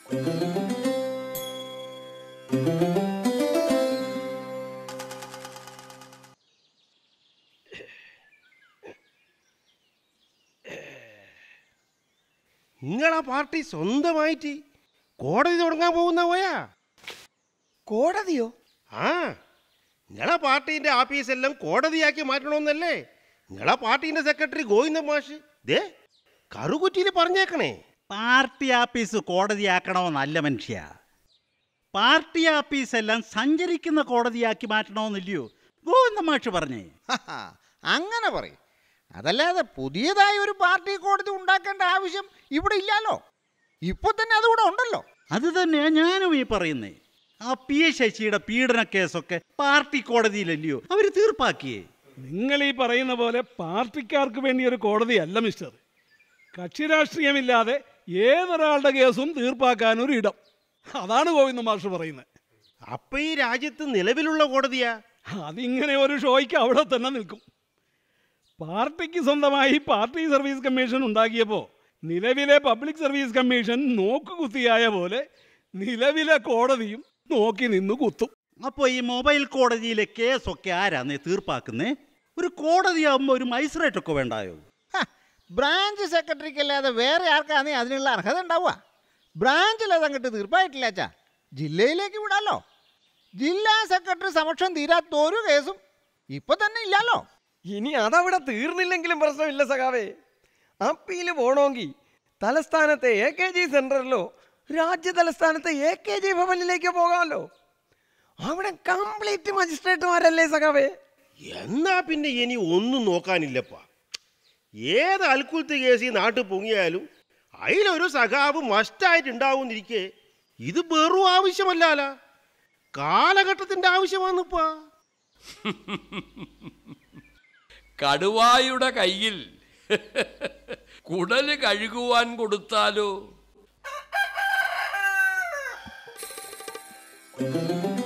നിങ്ങളാ പാർട്ടി സ്വന്തമായിട്ട് കോടതി തുടങ്ങാൻ പോകുന്ന പോയാ കോടതിയോ ആ നിങ്ങളെ പാർട്ടീൻ്റെ ആഫീസെല്ലാം കോടതിയാക്കി മാറ്റണമെന്നല്ലേ നിങ്ങളെ പാർട്ടീൻ്റെ സെക്രട്ടറി ഗോവിന്ദ മാഷ് ദേ കറുകുറ്റിയിൽ പറഞ്ഞേക്കണേ പാർട്ടി ആഫീസ് കോടതിയാക്കണമെന്നല്ല മനുഷ്യ പാർട്ടി ആഫീസെല്ലാം സഞ്ചരിക്കുന്ന കോടതിയാക്കി മാറ്റണമെന്നില്ലയോ ഗോവിന്ദ മാഷ് പറഞ്ഞേ ഹഹാ, അങ്ങനെ പറയും അതല്ലാതെ പുതിയതായി ഒരു പാർട്ടി കോടതി ഉണ്ടാക്കേണ്ട ആവശ്യം ഇവിടെ ഇല്ലല്ലോ ഇപ്പൊ തന്നെ അതുകൂടെ ഉണ്ടല്ലോ അത് തന്നെയാ ഞാനും ഈ പറയുന്നേ ആ പി എ ശശിയുടെ പീഡന കേസൊക്കെ പാർട്ടി കോടതിയിലല്ലയോ അവര് തീർപ്പാക്കിയേ നിങ്ങൾ ഈ പറയുന്ന പോലെ പാർട്ടിക്കാർക്ക് വേണ്ടി ഒരു കോടതിയല്ല മിസ്റ്റർ കക്ഷി രാഷ്ട്രീയമില്ലാതെ ഏതൊരാളുടെ കേസും തീർപ്പാക്കാൻ ഒരു ഇടം അതാണ് ഗോവിന്ദ മാഷ് പറയുന്നത് അപ്പൊ ഈ രാജ്യത്ത് നിലവിലുള്ള കോടതിയാ അതിങ്ങനെ ഒരു ഷോയ്ക്ക് അവിടെ തന്നെ നിൽക്കും പാർട്ടിക്ക് സ്വന്തമായി പാർട്ടി സർവീസ് കമ്മീഷൻ ഉണ്ടാക്കിയപ്പോൾ നിലവിലെ പബ്ലിക് സർവീസ് കമ്മീഷൻ നോക്കുകുത്തിയായ പോലെ നിലവിലെ കോടതിയും നോക്കി നിന്ന് കുത്തും അപ്പോൾ ഈ മൊബൈൽ കോടതിയിലെ കേസൊക്കെ ആരാന്നേ തീർപ്പാക്കുന്നേ ഒരു കോടതിയാകുമ്പോൾ ഒരു മജിസ്ട്രേറ്റ് ഒക്കെ വേണ്ടായോ ഹ, ബ്രാഞ്ച് സെക്രട്ടറിക്ക് അല്ലാതെ വേറെ ആർക്കാണ് അതിനുള്ള അർഹത ഉണ്ടാവുക ബ്രാഞ്ചിൽ അതങ്ങോട്ട് തീർപ്പായിട്ടില്ല അച്ഛാ ജില്ലയിലേക്ക് വിടാലോ ജില്ലാ സെക്രട്ടറി സമക്ഷം തീരാത്ത ഒരു കേസും ഇപ്പൊ തന്നെ ഇല്ലല്ലോ ഇനി അതവിടെ തീർന്നില്ലെങ്കിലും പ്രശ്നമില്ല സഖാവേ അപ്പീല് പോണമെങ്കിൽ തലസ്ഥാനത്തെ എ കെ ജി സെൻറ്ററിലോ രാജ്യ തലസ്ഥാനത്തെ എ കെ ജി ഭവനിലേക്കോ പോകാമല്ലോ അവിടെ കംപ്ലീറ്റ് മജിസ്ട്രേറ്റുമാരല്ലേ സഖാവേ എന്നാ പിന്നെ ഇനി ഒന്നും നോക്കാനില്ലപ്പാ ഏത് അൽക്കുലത്ത് കേസ് ഈ നാട്ടിൽ പൊങ്ങിയാലും അതിലൊരു സഖാവ് മസ്റ്റായിട്ടുണ്ടാവുന്നിരിക്കെ ഇത് വെറും ആവശ്യമല്ലാല കാലഘട്ടത്തിന്റെ ആവശ്യമാണിപ്പാ കടുവായുടെ കയ്യിൽ കുടല് കഴുകുവാൻ കൊടുത്താലോ